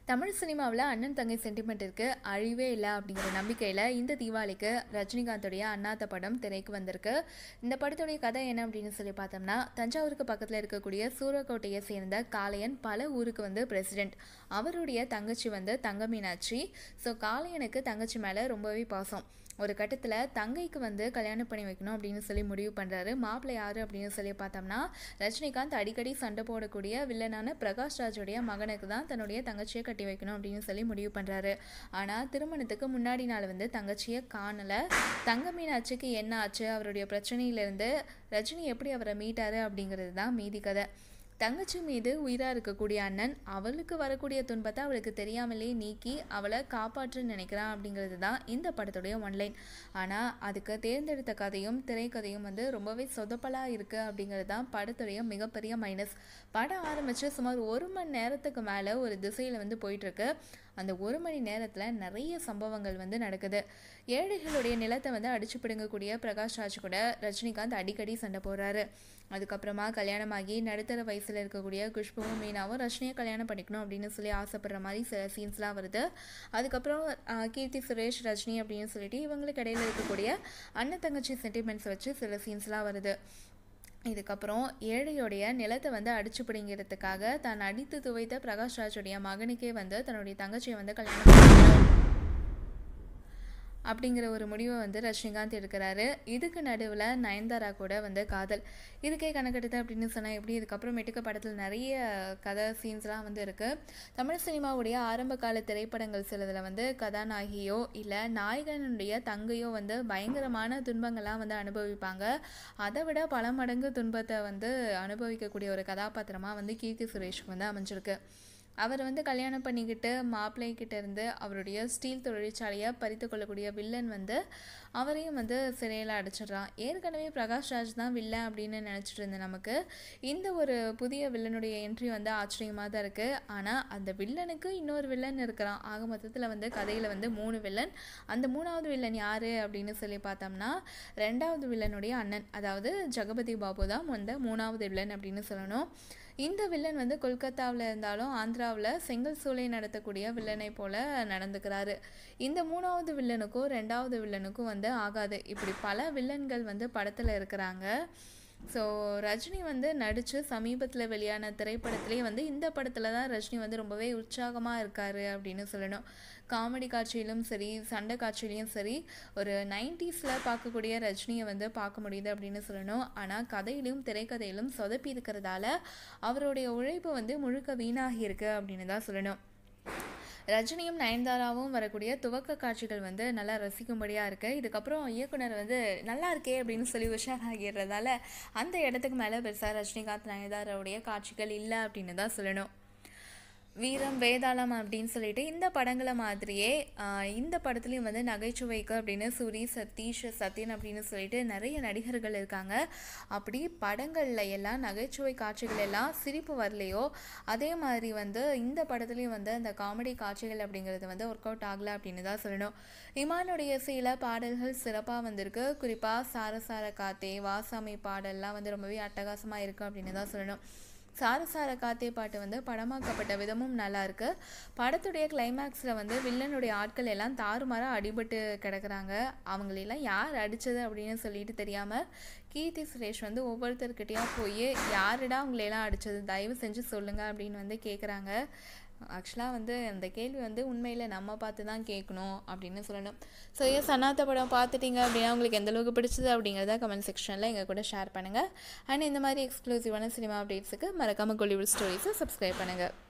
தமிழ் சினிமாவில் அண்ணன் தங்கை சென்டிமெண்ட்டிற்கு அழிவே இல்லை அப்படிங்கிற நம்பிக்கையில் இந்த தீபாவளிக்கு ரஜினிகாந்தோடைய அண்ணாத்த படம் திரைக்கு வந்திருக்கு இந்த படத்துடைய கதை என்ன அப்படின்னு சொல்லி பார்த்தோம்னா தஞ்சாவூருக்கு பக்கத்தில் இருக்கக்கூடிய சூரக்கோட்டையை சேர்ந்த காளையன் பல ஊருக்கு வந்து பிரசிடென்ட் அவருடைய தங்கச்சி வந்து தங்க மீனாட்சி ஸோ காளையனுக்கு தங்கச்சி மேலே ரொம்பவே பாசம் ஒரு கட்டத்தில் தங்கைக்கு வந்து கல்யாணம் பண்ணி வைக்கணும் அப்படின்னு சொல்லி முடிவு பண்ணுறாரு மாப்பிள்ளை யார் அப்படின்னு சொல்லி பார்த்தோம்னா ரஜினிகாந்த் அடிக்கடி சண்டை போடக்கூடிய வில்லனான பிரகாஷ் ராஜுடைய மகனுக்கு தான் தன்னுடைய தங்கச்சியை கட்டி வைக்கணும் அப்படின்னு சொல்லி முடிவு பண்ணுறாரு ஆனால் திருமணத்துக்கு முன்னாடி நாள் வந்து தங்கச்சியை காணலை தங்க மீனாட்சிக்கு என்ன ஆச்சு அவருடைய பிரச்சனையிலேருந்து ரஜினி எப்படி அவரை மீட்டாரு அப்படிங்கிறது தான் மீதி கதை தங்கச்சி மீது உயிராக இருக்கக்கூடிய அண்ணன் அவளுக்கு வரக்கூடிய துன்பத்தை அவளுக்கு தெரியாமலே நீக்கி அவளை காப்பாற்ற நினைக்கிறான் அப்படிங்கிறது தான் இந்த படத்துடைய ஒன்லைன் ஆனால் அதுக்கு தேர்ந்தெடுத்த கதையும் திரைக்கதையும் வந்து ரொம்பவே சொதப்பலாக இருக்குது அப்படிங்கிறது தான் படத்துடைய மிகப்பெரிய மைனஸ் படம் ஆரம்பித்து சுமார் ஒரு மணி நேரத்துக்கு மேலே ஒரு திசையில் வந்து போயிட்டுருக்கு அந்த ஒரு மணி நேரத்தில் நிறைய சம்பவங்கள் வந்து நடக்குது ஏழைகளுடைய நிலத்தை வந்து அடிச்சு பிடுங்கக்கூடிய பிரகாஷ் ராஜ் கூட ரஜினிகாந்த் அடிக்கடி சண்டை போடுறாரு அதுக்கப்புறமா கல்யாணமாகி நடுத்தர வயசில் இருக்கக்கூடிய குஷ்புவும் மீனாவும் ரஜினியை கல்யாணம் பண்ணிக்கணும் அப்படின்னு சொல்லி ஆசைப்படுற மாதிரி சில சீன்ஸ்லாம் வருது அதுக்கப்புறம் கீர்த்தி சுரேஷ் ரஜினி அப்படின்னு சொல்லிட்டு இவங்களுக்கு இடையில இருக்கக்கூடிய அண்ணன் தங்கச்சி சென்டிமெண்ட்ஸ் வச்சு சில சீன்ஸ்லாம் வருது இதுக்கப்புறம் ஏழையோடைய நிலத்தை வந்து அடிச்சு பிடிங்கிறதுக்காக தான் அடித்து துவைத்த பிரகாஷ் ராஜுடைய மகனுக்கே வந்து தன்னுடைய தங்கச்சியை வந்து கல்யாணம் பண்ணிக்கணும் அப்படிங்கிற ஒரு முடிவை வந்து ரஜினிகாந்த் எடுக்கிறாரு இதுக்கு நடுவில் நயன்தாரா கூட வந்து காதல் இதுக்கே கணக்கெடுத்து அப்படின்னு சொன்னால் எப்படி இதுக்கப்புறமேட்டுக்கு படத்தில் நிறைய கதை சீன்ஸ்லாம் வந்து இருக்குது தமிழ் சினிமாவுடைய ஆரம்ப கால திரைப்படங்கள் சிலதில் வந்து கதாநாயகியோ இல்லை நாயகனுடைய தங்கையோ வந்து பயங்கரமான துன்பங்கள்லாம் வந்து அனுபவிப்பாங்க அதை விட பல மடங்கு துன்பத்தை வந்து அனுபவிக்கக்கூடிய ஒரு கதாபாத்திரமாக வந்து கீர்த்தி சுரேஷ்க்கு வந்து அமைஞ்சிருக்கு அவர் வந்து கல்யாணம் பண்ணிக்கிட்டு மாப்பிள்ளைக்கிட்ட இருந்து அவருடைய ஸ்டீல் தொழிற்சாலையை பறித்து கொள்ளக்கூடிய வில்லன் வந்து அவரையும் வந்து சிறையில் அடைச்சிடுறான் ஏற்கனவே பிரகாஷ் ராஜ் தான் வில்லன் அப்படின்னு நினச்சிட்டு இருந்தேன் நமக்கு இந்த ஒரு புதிய வில்லனுடைய என்ட்ரி வந்து ஆச்சரியமாக தான் இருக்குது ஆனால் அந்த வில்லனுக்கு இன்னொரு வில்லன் இருக்கிறான் ஆக மொத்தத்தில் வந்து கதையில் வந்து மூணு வில்லன் அந்த மூணாவது வில்லன் யார் அப்படின்னு சொல்லி பார்த்தோம்னா ரெண்டாவது வில்லனுடைய அண்ணன் அதாவது ஜெகபதி பாபு தான் வந்து மூணாவது வில்லன் அப்படின்னு சொல்லணும் இந்த வில்லன் வந்து கொல்கத்தாவில் இருந்தாலும் ஆந்திராவில் செங்கல் சூளை நடத்தக்கூடிய வில்லனை போல நடந்துக்கிறாரு இந்த மூணாவது வில்லனுக்கும் ரெண்டாவது வில்லனுக்கும் வந்து ஆகாது இப்படி பல வில்லன்கள் வந்து படத்தில் இருக்கிறாங்க ஸோ ரஜினி வந்து நடித்து சமீபத்தில் வெளியான திரைப்படத்துலேயே வந்து இந்த படத்தில் தான் ரஜினி வந்து ரொம்பவே உற்சாகமாக இருக்கார் அப்படின்னு சொல்லணும் காமெடி காட்சியிலும் சரி சண்டை காட்சியிலையும் சரி ஒரு நைன்டிஸில் பார்க்கக்கூடிய ரஜினியை வந்து பார்க்க முடியுது அப்படின்னு சொல்லணும் ஆனால் கதையிலும் திரைக்கதையிலும் சொதப்பி இருக்கிறதால அவருடைய உழைப்பு வந்து முழுக்க வீணாகி இருக்கு அப்படின்னு தான் சொல்லணும் ரஜினியும் நயன்தாராவும் வரக்கூடிய துவக்க காட்சிகள் வந்து நல்லா ரசிக்கும்படியாக இருக்குது இதுக்கப்புறம் இயக்குனர் வந்து நல்லா இருக்கே அப்படின்னு சொல்லி உஷாராகிறதால அந்த இடத்துக்கு மேலே பெருசாக ரஜினிகாந்த் நயன்தாராவுடைய காட்சிகள் இல்லை அப்படின்னு தான் சொல்லணும் வீரம் வேதாளம் அப்படின்னு சொல்லிட்டு இந்த படங்களை மாதிரியே இந்த படத்துலையும் வந்து நகைச்சுவைக்கு அப்படின்னு சூரி சதீஷ் சத்யன் அப்படின்னு சொல்லிட்டு நிறைய நடிகர்கள் இருக்காங்க அப்படி படங்களில் எல்லாம் நகைச்சுவை காட்சிகள் எல்லாம் சிரிப்பு வரலையோ அதே மாதிரி வந்து இந்த படத்துலையும் வந்து அந்த காமெடி காட்சிகள் அப்படிங்கிறது வந்து ஒர்க் அவுட் ஆகலை அப்படின்னு தான் சொல்லணும் இமானுடைய சில பாடல்கள் சிறப்பாக வந்திருக்கு குறிப்பாக சாரசார காத்தே வாசாமி பாடல்லாம் வந்து ரொம்பவே அட்டகாசமாக இருக்குது அப்படின்னு தான் சொல்லணும் சாரசார காத்தே பாட்டு வந்து படமாக்கப்பட்ட விதமும் நல்லா இருக்கு படத்துடைய கிளைமேக்ஸில் வந்து வில்லனுடைய ஆட்கள் எல்லாம் தாறுமாறாக அடிபட்டு கிடக்குறாங்க அவங்களெல்லாம் யார் அடித்தது அப்படின்னு சொல்லிட்டு தெரியாமல் கீர்த்தி சுரேஷ் வந்து ஒவ்வொருத்தர்கிட்டையும் போய் யாருடா உங்களையெல்லாம் அடித்தது தயவு செஞ்சு சொல்லுங்கள் அப்படின்னு வந்து கேட்குறாங்க ஆக்சுவலாக வந்து அந்த கேள்வி வந்து உண்மையில் நம்ம பார்த்து தான் கேட்கணும் அப்படின்னு சொல்லணும் ஸோ ஏன் சன்னாத்த படம் பார்த்துட்டீங்க அப்படின்னா உங்களுக்கு எந்த அளவுக்கு பிடிச்சது அப்படிங்கிறத கமெண்ட் செக்ஷனில் எங்கள் கூட ஷேர் பண்ணுங்கள் அண்ட் இந்த மாதிரி எக்ஸ்க்ளூசிவான சினிமா அப்டேட்ஸுக்கு மறக்காமல் கோலிவுட் ஸ்டோரிஸை சப்ஸ்கிரைப் பண்ணுங்கள்